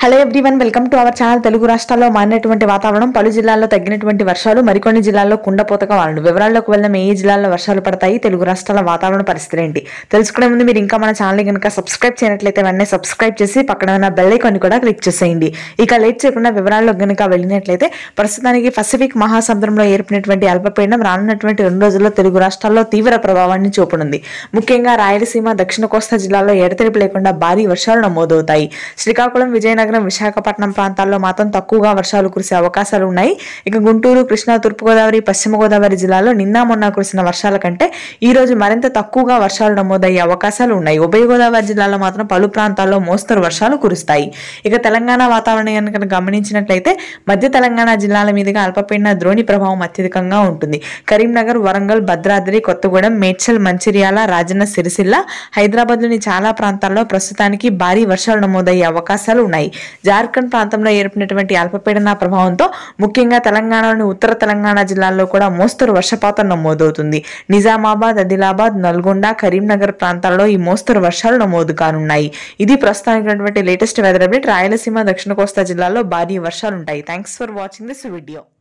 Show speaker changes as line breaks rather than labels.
hello everyone welcome to our channel Telugu రాష్ట్రాల్లో మారినటువంటి వాతావరణం పలు జిల్లాల్లో తగ్గినటువంటి వర్షాలు మరికొన్ని జిల్లాల్లో కుండపోతగా వాళ్ళు వివరాల్లోకి వెళ్ళిన ఏ జిల్లాల్లో వర్షాలు పడతాయి తెలుగు రాష్ట్రాల వాతావరణ పరిస్థితి ఏంటి తెలుసుకునే ముందు మీరు ఇంకా మన ఛానల్ కనుక సబ్స్క్రైబ్ చేయనట్లయితే వెంటనే సబ్స్క్రైబ్ చేసి పక్కన ఉన్న బెల్ ఐకాన్ కూడా క్లిక్ చేసేయండి ఇక లేట్ చేయకుండా వివరాల్లో కనుక వెళ్ళినట్లయితే ప్రస్తుతానికి పసిఫిక్ మహాసముద్రంలో ఏర్పడినటువంటి అల్పపీడనం రానున్నటువంటి రెండు రోజుల్లో తెలుగు రాష్ట్రాల్లో తీవ్ర ప్రభావాన్ని చూపనుంది ముఖ్యంగా రాయలసీమ దక్షిణ కోస్తా జిల్లాల్లో ఎడతెరిపి లేకుండా భారీ వర్షాలు నమోదవుతాయి శ్రీకాకుళం విజయనగరం విశాఖపట్నం ప్రాంతాల్లో మాత్రం తక్కువగా వర్షాలు కురిసే అవకాశాలు ఉన్నాయి ఇక గుంటూరు కృష్ణా తూర్పుగోదావరి పశ్చిమ గోదావరి జిల్లాలో నిన్న మొన్న కురిసిన వర్షాల కంటే ఈ రోజు మరింత తక్కువగా వర్షాలు నమోదయ్యే అవకాశాలు ఉన్నాయి ఉభయ గోదావరి జిల్లాలో మాత్రం పలు ప్రాంతాల్లో మోస్తరు వర్షాలు కురుస్తాయి ఇక తెలంగాణ వాతావరణం కనుక గమనించినట్లయితే మధ్య తెలంగాణ జిల్లాల మీదుగా అల్పపీడన ద్రోణి ప్రభావం అత్యధికంగా ఉంటుంది కరీంనగర్ వరంగల్ భద్రాద్రి కొత్తగూడెం మేడ్చల్ మంచిర్యాల రాజన్న సిరిసిల్ల హైదరాబాద్లోని చాలా ప్రాంతాల్లో ప్రస్తుతానికి భారీ వర్షాలు నమోదయ్యే అవకాశాలు ఉన్నాయి జార్ఖండ్ ప్రాంతంలో ఏర్పడినటువంటి అల్పపీడన ప్రభావంతో ముఖ్యంగా తెలంగాణలోని ఉత్తర తెలంగాణ జిల్లాల్లో కూడా మోస్తరు వర్షపాతం నమోదవుతుంది నిజామాబాద్ ఆదిలాబాద్ నల్గొండ కరీంనగర్ ప్రాంతాల్లో ఈ మోస్తరు వర్షాలు నమోదు కానున్నాయి ఇది ప్రస్తుతానికి లేటెస్ట్ వెదర్ అప్డేట్ రాయలసీమ దక్షిణ కోస్తా జిల్లాలో భారీ వర్షాలు ఉంటాయి thanks for watching this video